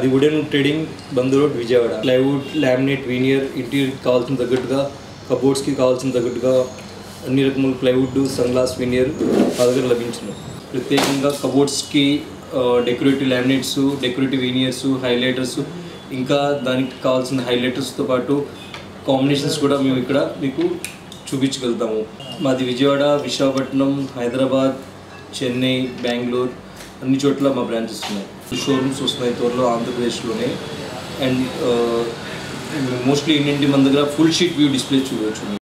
wooden ట్రేడింగ్ బంద్ road Vijayawada plywood laminate veneer interior కావాల్సిన తగ్గట్టుగా కబోర్డ్స్కి కావాల్సిన తగ్గట్టుగా అన్ని రకముల ప్లైవుడ్ సన్ గ్లాస్ వీనియర్ మా దగ్గర లభించును ప్రత్యేకంగా కబోర్డ్స్కి decorative laminates decorative veneers highlighters ఇంకా దానికి కావాల్సిన హైలైటర్స్తో పాటు కాంబినేషన్స్ కూడా మేము ఇక్కడ మీకు చూపించగలుగుతాము మాది విజయవాడ విశాఖపట్నం హైదరాబాద్ చెన్నై బెంగళూరు అన్ని చోట్ల మా బ్రాంచెస్ ఉన్నాయి షోరూమ్స్ వస్తున్నాయి త్వరలో ఆంధ్రప్రదేశ్లోనే అండ్ మోస్ట్లీ ఏంటంటే మన దగ్గర ఫుల్ షీట్ వ్యూ డిస్ప్లే చూడవచ్చు